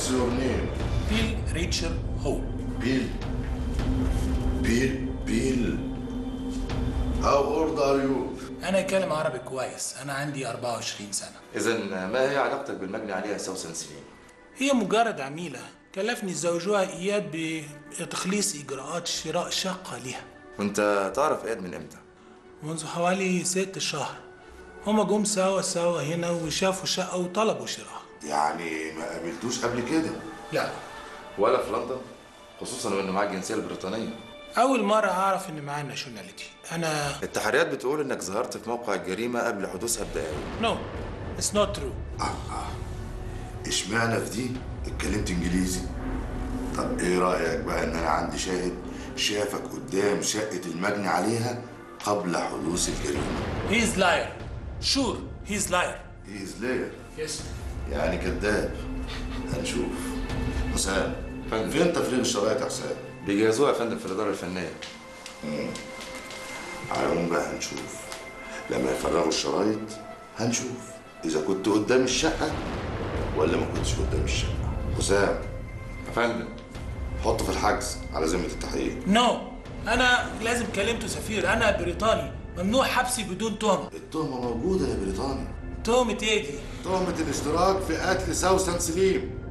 What's your name? بيل ريتشر هول Bill. Bill. Bill. How old are you? انا اتكلم عربي كويس انا عندي 24 سنه اذا ما هي علاقتك بالمجني عليها سوسن سليم هي مجرد عميله كلفني زوجها اياد بتخليص اجراءات شراء شقه لها وانت تعرف اياد من امتى منذ حوالي ست شهر هما جم سوا سوا هنا وشافوا شقه وطلبوا شراءها يعني ما قابلتوش قبل كده لا ولا في لندن خصوصا وانه معاه الجنسيه البريطانيه اول مره اعرف ان معاه ناشوناليتي انا التحريات بتقول انك ظهرت في موقع الجريمه قبل حدوثها بدقايق نو اتس نوت ترو اشمعنى في دي اتكلمت انجليزي طب ايه رايك بقى ان انا عندي شاهد شافك قدام شقه المجني عليها قبل حدوث الجريمه هي از لاير شور هي از لاير هيز لير يس يعني كذاب هنشوف حسام فندم. فين تفريغ الشرايط يا حسام بيجهزوها يا فندم في الاداره الفنيه على العموم بقى هنشوف لما يفرغوا الشرايط هنشوف اذا كنت قدام الشقه ولا ما كنتش قدام الشقه حسام يا فندم حطه في الحجز على ذمه التحقيق نو انا لازم كلمته سفير انا بريطاني ممنوع حبسي بدون تهمه التهمه موجوده يا بريطاني تهمه ايه دي تهمه الاشتراك في قتل سوسن سليم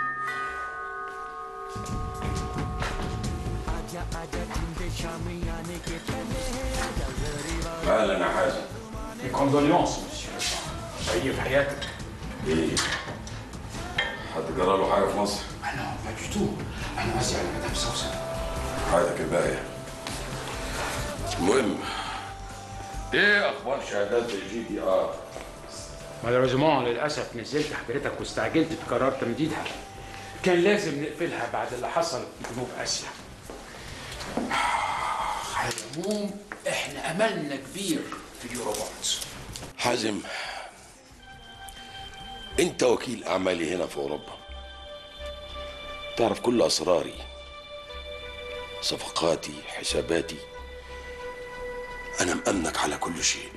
اهلا يا حازم كوندوليونس مسيو شيء في حياتك ايه حد جرى له حاجه في مصر انا ما دو تو انا قصدي على مدام سوسن حياتك الباقيه المهم ايه اخبار شهادات الجي دي ار مالوريزمون للاسف نزلت حضرتك واستعجلت في قرار تمديدها كان لازم نقفلها بعد اللي حصل في جنوب اسيا على العموم احنا املنا كبير في اليوروبونت حازم انت وكيل اعمالي هنا في اوروبا تعرف كل اسراري صفقاتي حساباتي انا مأمنك على كل شيء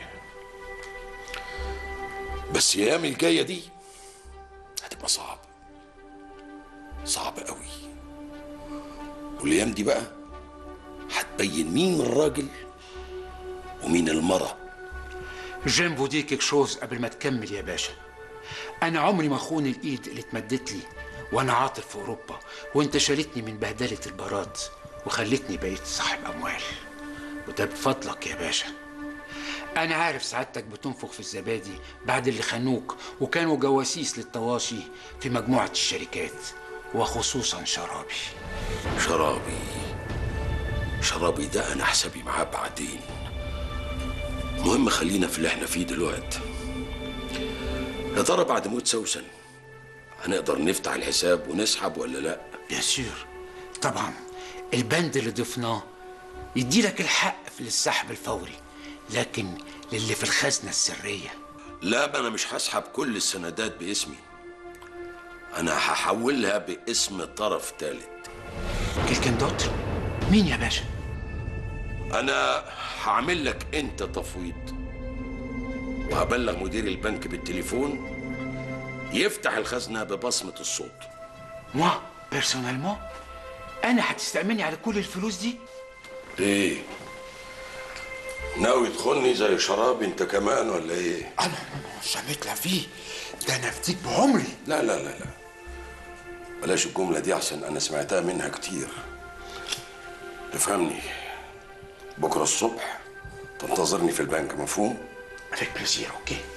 بس الايام الجايه دي هتبقى صعب صعب قوي والايام دي بقى هتبين مين الراجل ومين المرأة جيم فودي كيك شوز قبل ما تكمل يا باشا انا عمري ما اخون الايد اللي اتمدت لي وانا عاطل في اوروبا وانت شالتني من بهدله البارات وخلتني بقيت صاحب اموال وده بفضلك يا باشا انا عارف سعادتك بتنفخ في الزبادي بعد اللي خانوك وكانوا جواسيس للطواشي في مجموعه الشركات وخصوصا شرابي شرابي شرابي ده انا حسابي معاه بعدين المهم خلينا في اللي احنا فيه دلوقتي يا ترى بعد موت سوسن هنقدر نفتح الحساب ونسحب ولا لا بيان سور طبعا البند اللي ضفناه يدي لك الحق في السحب الفوري لكن للي في الخزنه السريه لا ما انا مش هسحب كل السندات باسمي انا هحولها باسم طرف ثالث كيلكن دوت مين يا باشا انا هعمل لك انت تفويض وهبلغ مدير البنك بالتليفون يفتح الخزنه ببصمه الصوت موا بيرسونيلمون انا هتستأمني على كل الفلوس دي ايه ناوي تخوني زي شراب انت كمان ولا ايه انا شميت لا فيه ده انا افديك بعمري لا لا لا لا بلاش الجملة دي عشان أنا سمعتها منها كتير افهمني بكرة الصبح تنتظرني في البنك مفهوم؟ افيك بليزير اوكي